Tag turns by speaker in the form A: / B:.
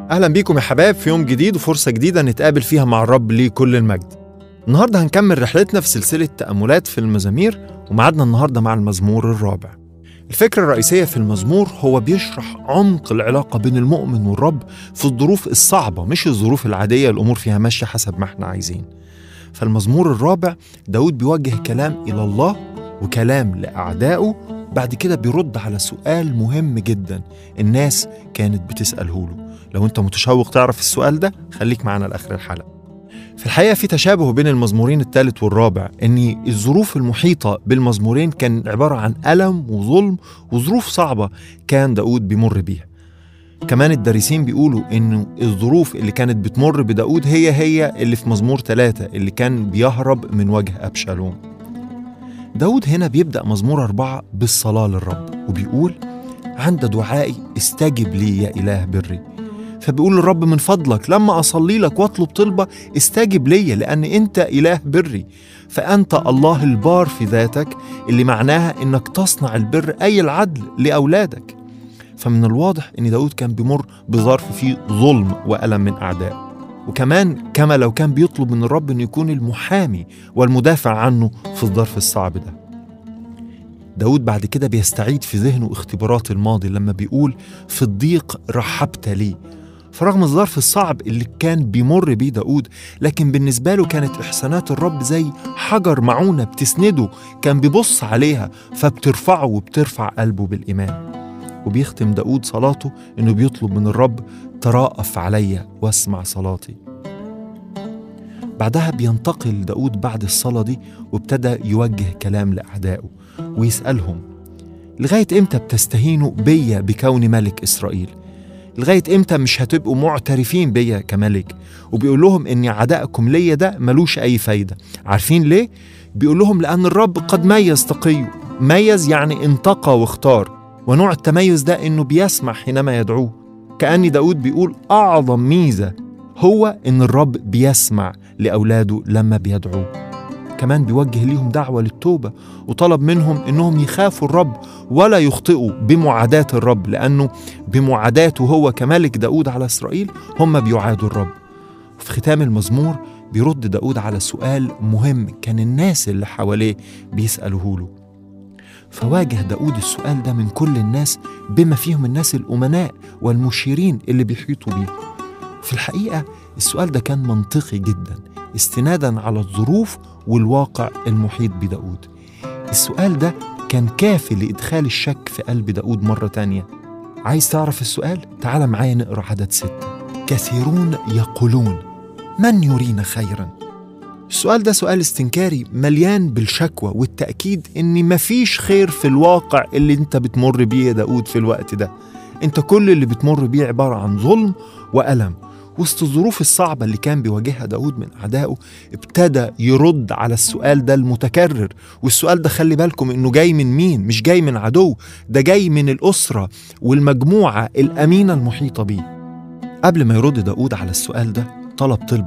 A: أهلا بيكم يا حباب في يوم جديد وفرصة جديدة نتقابل فيها مع الرب ليه كل المجد النهاردة هنكمل رحلتنا في سلسلة تأملات في المزامير ومعادنا النهاردة مع المزمور الرابع الفكرة الرئيسية في المزمور هو بيشرح عمق العلاقة بين المؤمن والرب في الظروف الصعبة مش الظروف العادية الأمور فيها ماشية حسب ما احنا عايزين فالمزمور الرابع داود بيوجه كلام إلى الله وكلام لأعدائه بعد كده بيرد على سؤال مهم جدا الناس كانت بتسأله له لو انت متشوق تعرف السؤال ده خليك معنا لآخر الحلقة في الحقيقة في تشابه بين المزمورين الثالث والرابع إن الظروف المحيطة بالمزمورين كان عبارة عن ألم وظلم وظروف صعبة كان داود بيمر بيها كمان الدارسين بيقولوا إنه الظروف اللي كانت بتمر بداود هي هي اللي في مزمور ثلاثة اللي كان بيهرب من وجه أبشالوم داود هنا بيبدأ مزمور أربعة بالصلاة للرب وبيقول عند دعائي استجب لي يا إله بري فبيقول للرب من فضلك لما أصلي لك واطلب طلبة استجب لي لأن أنت إله بري فأنت الله البار في ذاتك اللي معناها إنك تصنع البر أي العدل لأولادك فمن الواضح إن داود كان بيمر بظرف فيه ظلم وألم من أعدائه وكمان كما لو كان بيطلب من الرب انه يكون المحامي والمدافع عنه في الظرف الصعب ده داود بعد كده بيستعيد في ذهنه اختبارات الماضي لما بيقول في الضيق رحبت لي فرغم الظرف الصعب اللي كان بيمر بيه داود لكن بالنسبة له كانت إحسانات الرب زي حجر معونة بتسنده كان بيبص عليها فبترفعه وبترفع قلبه بالإيمان وبيختم داود صلاته إنه بيطلب من الرب تراءف علي واسمع صلاتي بعدها بينتقل داود بعد الصلاة دي وابتدى يوجه كلام لأعدائه ويسألهم لغاية إمتى بتستهينوا بيا بكوني ملك إسرائيل لغاية إمتى مش هتبقوا معترفين بيا كملك وبيقول لهم إن عدائكم ليا ده ملوش أي فايدة عارفين ليه؟ بيقول لهم لأن الرب قد ميز تقيه ميز يعني انتقى واختار ونوع التميز ده إنه بيسمع حينما يدعوه كأن داود بيقول أعظم ميزة هو إن الرب بيسمع لأولاده لما بيدعوه كمان بيوجه ليهم دعوة للتوبة وطلب منهم إنهم يخافوا الرب ولا يخطئوا بمعاداة الرب لأنه بمعاداته هو كملك داود على إسرائيل هم بيعادوا الرب في ختام المزمور بيرد داود على سؤال مهم كان الناس اللي حواليه بيسألوه له فواجه داود السؤال ده من كل الناس بما فيهم الناس الأمناء والمشيرين اللي بيحيطوا بيه في الحقيقة السؤال ده كان منطقي جدا استنادا على الظروف والواقع المحيط بداود السؤال ده كان كافي لإدخال الشك في قلب داود مرة تانية عايز تعرف السؤال؟ تعال معايا نقرأ عدد ستة كثيرون يقولون من يرينا خيراً السؤال ده سؤال استنكاري مليان بالشكوى والتأكيد إن مفيش خير في الواقع اللي أنت بتمر بيه يا داود في الوقت ده أنت كل اللي بتمر بيه عبارة عن ظلم وألم وسط الظروف الصعبة اللي كان بيواجهها داود من أعدائه ابتدى يرد على السؤال ده المتكرر والسؤال ده خلي بالكم إنه جاي من مين مش جاي من عدو ده جاي من الأسرة والمجموعة الأمينة المحيطة بيه قبل ما يرد داود على السؤال ده طلب طلب